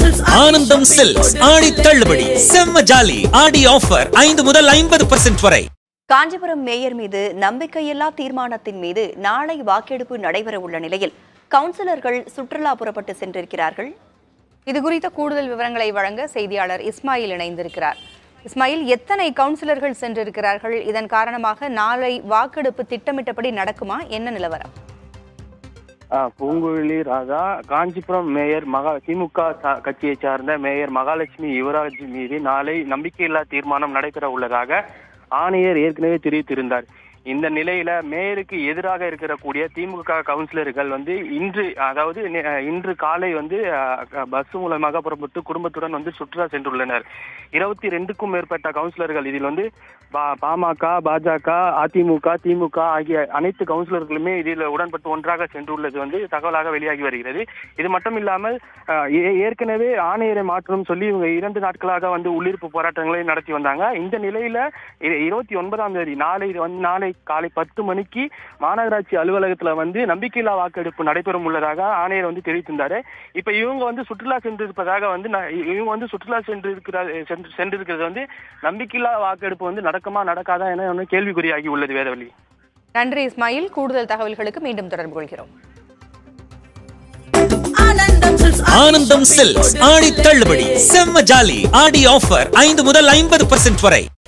ஆனந்தம் சில்க்ஸ் ஆடி தள்ளுபடி செம்ம ஜாலி ஆடி ஆஃபர் ஐந்து முதல் ஐம்பது பர்சன்ட் வரை காஞ்சிபுரம் மேயர் மீது நம்பிக்கையில்லா தீர்மானத்தின் மீது நாளை வாக்கெடுப்பு நடைபெற உள்ள நிலையில் கவுன்சிலர்கள் சுற்றுலா புறப்பட்டு சென்றிருக்கிறார்கள் இது குறித்த கூடுதல் விவரங்களை வழங்க செய்தியாளர் இஸ்மாயில் இணைந்திருக்கிறார் இஸ்மாயில் எத்தனை கவுன்சிலர்கள் சென்றிருக்கிறார்கள் இதன் காரணமாக நாளை வாக்கெடுப்பு திட்டமிட்டபடி நடக்குமா என்ன நிலவரம் ஆ, பூங்குழலி ராதா காஞ்சிபுரம் மேயர் மகா திமுக சா- கட்சியை சார்ந்த மேயர் மகாலட்சுமி யுவராஜ் மீது நாளை நம்பிக்கையில்லா தீர்மானம் நடைபெற உள்ளதாக ஆணையர் ஏற்கனவே தெரிவித்திருந்தார் இந்த நிலையில மேயருக்கு எதிராக இருக்கக்கூடிய திமுக கவுன்சிலர்கள் வந்து இன்று அதாவது நி- இன்று காலை வந்து அஹ், பஸ் மூலமாக புறப்பட்டு குடும்பத்துடன் வந்து சுற்றுலா சென்றுள்ளனர் இருபத்தி ரெண்டுக்கும் மேற்பட்ட கவுன்சிலர்கள் இதில் வந்து பா- பாமக பாஜக அதிமுக திமுக ஆகிய அனைத்து கவுன்சிலர்களுமே இதில் உடன்பட்டு ஒன்றாக சென்றுள்ளது வந்து தகவலாக வெளியாகி வருகிறது இது மட்டும் இல்லாமல் அஹ், ஏ- ஏற்கனவே ஆணையரை மாற்றணும் சொல்லி இவங்க இரண்டு நாட்களாக வந்து உள்ளிருப்பு போராட்டங்களை நடத்தி வந்தாங்க இந்த நிலையில இ- இருபத்தி ஒன்பதாம் தேதி நாளை வந்து நாளை காலை பத்து மணிக்கு மாநகராட்சி அலுவலகத்துல வந்து நம்பிக்கையில்லா வாக்கெடுப்பு நடைபெறும் உள்ளதாக ஆணையர் வந்து தெரிவித்திருந்தாரு இப்ப இவங்க வந்து சுற்றுலா சென்றிருப்பதாக வந்து ந- இவங்க வந்து சுற்றுலா சென்றிருக்கிற சென்று சென்றிருக்கிறது வந்து நம்பிக்கையில்லா வாக்கெடுப்பு வந்து நடக்குமா நடக்காதா என ஒன்று கேள்விக்குறியாகி உள்ளது வேதவழி நன்றி இஸ்மாயில் கூடுதல் தகவல்களுக்கு மீண்டும் தொடர்பு கொள்கிறோம் ஆனந்தம் சில்க்ஸ் ஆடி தள்ளுபடி செம்ம ஜாலி ஆடி ஆஃபர் ஐந்து முதல் ஐம்பது பர்சன்ட் வரை